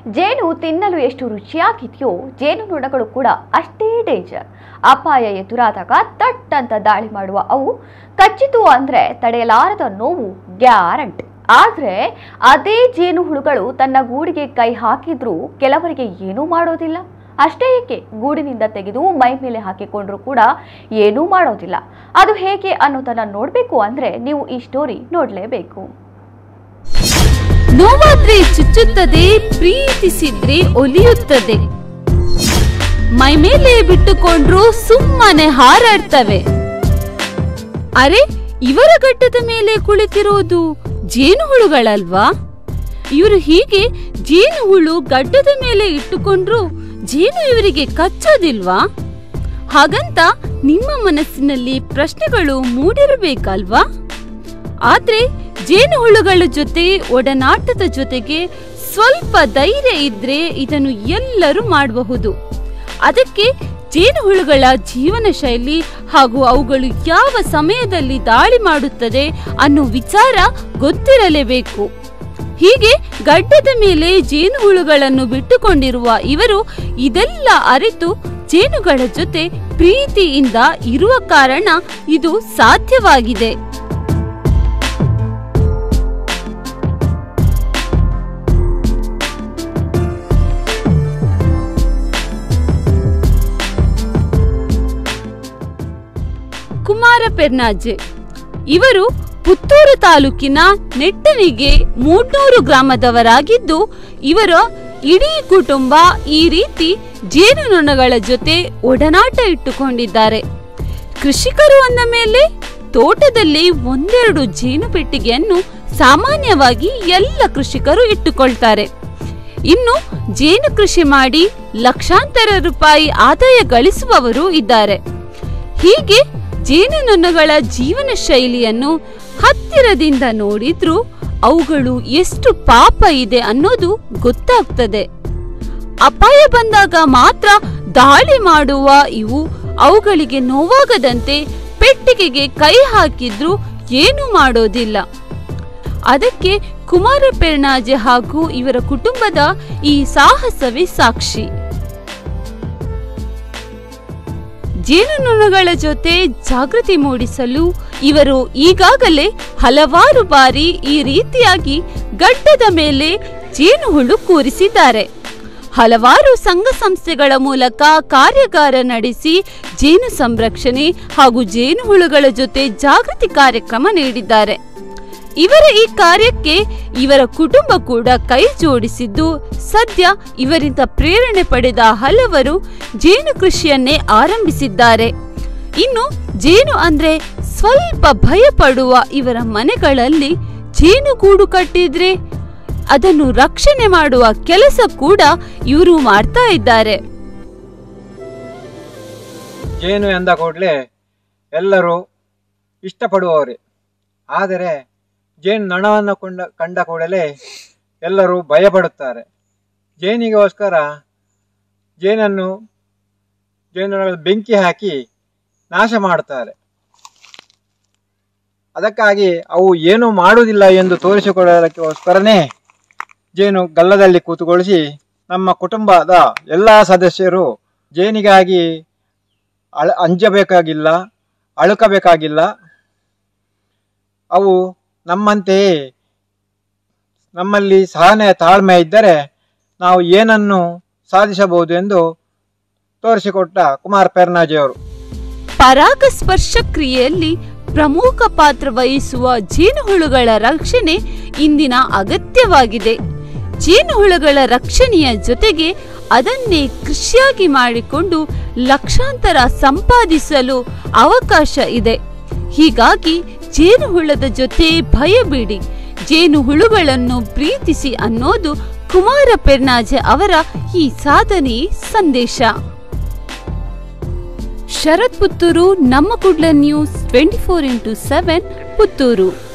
ಜೇನು ತಿನ್ನಲು ಎಷ್ಟು ರುಚಿಯಾಗಿದೆಯೋ ಜೇನುನೊಣಗಳು ಕೂಡ ಅಷ್ಟೇ ಡೇಂಜರ್ ಅಪಾಯ ಎದುರಾದಾಗ ತಟ್ ಅಂತ ದಾಳಿ ಮಾಡುವ ಅವು ಕಚ್ಚಿತು ಅಂದ್ರೆ ತಡೆಯಲಾರದ ನೋವು ಗ್ಯಾರಂಟಿ ಆದ್ರೆ ಅದೇ ಜೇನು ಹುಳುಗಳು ತನ್ನ ಗೂಡಿಗೆ ಕೈ ಹಾಕಿದ್ರೂ ಕೆಲವರಿಗೆ ಏನೂ ಮಾಡೋದಿಲ್ಲ ಅಷ್ಟೇ ಏಕೆ ಗೂಡಿನಿಂದ ತೆಗೆದು ಮೈ ಮೇಲೆ ಹಾಕಿಕೊಂಡ್ರೂ ಕೂಡ ಏನೂ ಮಾಡೋದಿಲ್ಲ ಅದು ಹೇಗೆ ಅನ್ನೋದನ್ನ ನೋಡಬೇಕು ಅಂದ್ರೆ ನೀವು ಈ ಸ್ಟೋರಿ ನೋಡಲೇಬೇಕು ನೋವಾದ್ರೆ ಚುಚ್ಚುತ್ತದೆ ಪ್ರೀತಿಸಿದ್ರೆ ಒಲಿಯುತ್ತದೆ ಮೈ ಮೇಲೆ ಬಿಟ್ಟುಕೊಂಡ್ರು ಸುಮ್ಮನೆ ಹಾರಾಡ್ತವೆ ಅರೆ ಇವರ ಗಡ್ಡದ ಮೇಲೆ ಕುಳಿತಿರೋದು ಜೇನುಹುಳುಗಳಲ್ವಾ ಇವರು ಹೀಗೆ ಜೇನುಹುಳು ಗಡ್ಡದ ಮೇಲೆ ಇಟ್ಟುಕೊಂಡ್ರು ಜೇನು ಇವರಿಗೆ ಕಚ್ಚೋದಿಲ್ವಾ ಹಾಗಂತ ನಿಮ್ಮ ಮನಸ್ಸಿನಲ್ಲಿ ಪ್ರಶ್ನೆಗಳು ಮೂಡಿರಬೇಕಲ್ವಾ ಆದ್ರೆ ಜೇನುಹುಳುಗಳ ಜೊತೆ ಒಡನಾಟದ ಜೊತೆಗೆ ಸ್ವಲ್ಪ ಧೈರ್ಯ ಇದ್ರೆ ಇದನ್ನು ಎಲ್ಲರೂ ಮಾಡಬಹುದು ಅದಕ್ಕೆ ಜೇನುಹುಳುಗಳ ಜೀವನ ಶೈಲಿ ಹಾಗೂ ಅವುಗಳು ಯಾವ ಸಮಯದಲ್ಲಿ ದಾಳಿ ಮಾಡುತ್ತದೆ ಅನ್ನೋ ವಿಚಾರ ಗೊತ್ತಿರಲೇಬೇಕು ಹೀಗೆ ಗಡ್ಡದ ಮೇಲೆ ಜೇನುಹುಳುಗಳನ್ನು ಬಿಟ್ಟುಕೊಂಡಿರುವ ಇವರು ಇದೆಲ್ಲ ಅರಿತು ಜೇನುಗಳ ಜೊತೆ ಪ್ರೀತಿಯಿಂದ ಇರುವ ಕಾರಣ ಇದು ಸಾಧ್ಯವಾಗಿದೆ ಕುಮಾರ ಪೆರ್ನಾಜೆ ಇವರು ಪುತ್ತೂರು ತಾಲೂಕಿನ ನೆಟ್ಟನಿಗೆ ಮೂಡ್ನೂರು ಗ್ರಾಮದವರಾಗಿದ್ದು ಇವರ ಇಡೀ ಕುಟುಂಬ ಈ ರೀತಿ ಜೇನುನೊಣಗಳ ಜೊತೆ ಒಡನಾಟ ಇಟ್ಟುಕೊಂಡಿದ್ದಾರೆ ಕೃಷಿಕರು ಅಂದ ಮೇಲೆ ತೋಟದಲ್ಲಿ ಒಂದೆರಡು ಜೇನು ಪೆಟ್ಟಿಗೆಯನ್ನು ಸಾಮಾನ್ಯವಾಗಿ ಎಲ್ಲ ಕೃಷಿಕರು ಇಟ್ಟುಕೊಳ್ತಾರೆ ಇನ್ನು ಜೇನು ಕೃಷಿ ಮಾಡಿ ಲಕ್ಷಾಂತರ ರೂಪಾಯಿ ಆದಾಯ ಗಳಿಸುವವರು ಇದ್ದಾರೆ ಹೀಗೆ ಜೇನುನೊಣಗಳ ಜೀವನ ಶೈಲಿಯನ್ನು ಹತ್ತಿರದಿಂದ ನೋಡಿದ್ರೂ ಅವುಗಳು ಎಷ್ಟು ಪಾಪ ಇದೆ ಅನ್ನೋದು ಗೊತ್ತಾಗ್ತದೆ ಅಪಾಯ ಬಂದಾಗ ಮಾತ್ರ ದಾಳಿ ಮಾಡುವ ಇವು ಅವುಗಳಿಗೆ ನೋವಾಗದಂತೆ ಪೆಟ್ಟಿಗೆಗೆ ಕೈ ಹಾಕಿದ್ರೂ ಏನು ಮಾಡೋದಿಲ್ಲ ಅದಕ್ಕೆ ಕುಮಾರ ಪೆರ್ನಾಜೆ ಹಾಗೂ ಇವರ ಕುಟುಂಬದ ಈ ಸಾಹಸವೇ ಸಾಕ್ಷಿ ಜೇನುನೊಣಗಳ ಜೊತೆ ಜಾಗೃತಿ ಮೂಡಿಸಲು ಇವರು ಈಗಾಗಲೇ ಹಲವಾರು ಬಾರಿ ಈ ರೀತಿಯಾಗಿ ಗಡ್ಡದ ಮೇಲೆ ಜೇನುಹುಳು ಕೂರಿಸಿದ್ದಾರೆ ಹಲವಾರು ಸಂಘ ಸಂಸ್ಥೆಗಳ ಮೂಲಕ ಕಾರ್ಯಾಗಾರ ನಡೆಸಿ ಜೇನು ಸಂರಕ್ಷಣೆ ಹಾಗೂ ಜೇನುಹುಳುಗಳ ಜೊತೆ ಜಾಗೃತಿ ಕಾರ್ಯಕ್ರಮ ನೀಡಿದ್ದಾರೆ ಇವರ ಈ ಕಾರ್ಯಕ್ಕೆ ಇವರ ಕುಟುಂಬ ಕೂಡ ಕೈ ಜೋಡಿಸಿದ್ದು ಸದ್ಯ ಇವರಿಂದ ಪ್ರೇರಣೆ ಪಡೆದ ಹಲವರು ಜೇನು ಕೃಷಿಯನ್ನೇ ಆರಂಭಿಸಿದ್ದಾರೆ ಇನ್ನು ಜೇನು ಅಂದ್ರೆ ಸ್ವಲ್ಪ ಭಯ ಪಡುವ ಇವರ ಮನೆಗಳಲ್ಲಿ ಜೇನುಗೂಡು ಕಟ್ಟಿದ್ರೆ ಅದನ್ನು ರಕ್ಷಣೆ ಮಾಡುವ ಕೆಲಸ ಕೂಡ ಇವರು ಮಾಡ್ತಾ ಇದ್ದಾರೆ ಜೇನು ಎಂದ ಕೂಡಲೇ ಎಲ್ಲರೂ ಇಷ್ಟಪಡುವವರೇ ಆದರೆ ಜೇನು ನೊಣವನ್ನು ಕೊಂಡ ಕಂಡ ಕೂಡಲೇ ಎಲ್ಲರೂ ಭಯಪಡುತ್ತಾರೆ ಜೇನಿಗೋಸ್ಕರ ಜೇನನ್ನು ಜೇನುನೊಣಗಳ ಬೆಂಕಿ ಹಾಕಿ ನಾಶ ಮಾಡುತ್ತಾರೆ ಅದಕ್ಕಾಗಿ ಅವು ಏನು ಮಾಡುವುದಿಲ್ಲ ಎಂದು ತೋರಿಸಿಕೊಳ್ಳೋದಕ್ಕೋಸ್ಕರನೇ ಜೇನು ಗಲ್ಲದಲ್ಲಿ ಕೂತುಗೊಳಿಸಿ ನಮ್ಮ ಕುಟುಂಬದ ಎಲ್ಲ ಸದಸ್ಯರು ಜೇನಿಗಾಗಿ ಅಳ ಅಂಜಬೇಕಾಗಿಲ್ಲ ಅಳುಕಬೇಕಾಗಿಲ್ಲ ಅವು ನಮ್ಮಂತೆಯೇ ನಮ್ಮಲ್ಲಿ ಸಹನೆ ತಾಳ್ಮೆ ಇದ್ದರೆ ನಾವು ಏನನ್ನು ಸಾಧಿಸಬಹುದು ಎಂದು ತೋರಿಸಿಕೊಟ್ಟ ಕುಮಾರ್ ಪೆರ್ನಾಜಿಯವರು ಪರಾಗಸ್ಪರ್ಶ ಕ್ರಿಯೆಯಲ್ಲಿ ಪ್ರಮುಖ ಪಾತ್ರ ವಹಿಸುವ ಜೇನುಹುಳುಗಳ ರಕ್ಷಣೆ ಇಂದಿನ ಅಗತ್ಯವಾಗಿದೆ ಜೇನುಹುಳುಗಳ ರಕ್ಷಣೆಯ ಜೊತೆಗೆ ಅದನ್ನೇ ಕೃಷಿಯಾಗಿ ಮಾಡಿಕೊಂಡು ಲಕ್ಷಾಂತರ ಸಂಪಾದಿಸಲು ಅವಕಾಶ ಇದೆ ಹೀಗಾಗಿ ಜೇನುಹುಳದ ಜೊತೆ ಭಯ ಬಿಡಿ ಜೇನುಹುಳುಗಳನ್ನು ಪ್ರೀತಿಸಿ ಅನ್ನೋದು ಕುಮಾರ ಪೆರ್ನಾಜೆ ಅವರ ಈ ಸಾಧನೆ ಸಂದೇಶ ಶರತ್ ಪುತ್ತೂರು ನಮ್ಮ Kudla news twenty four into seven Puttur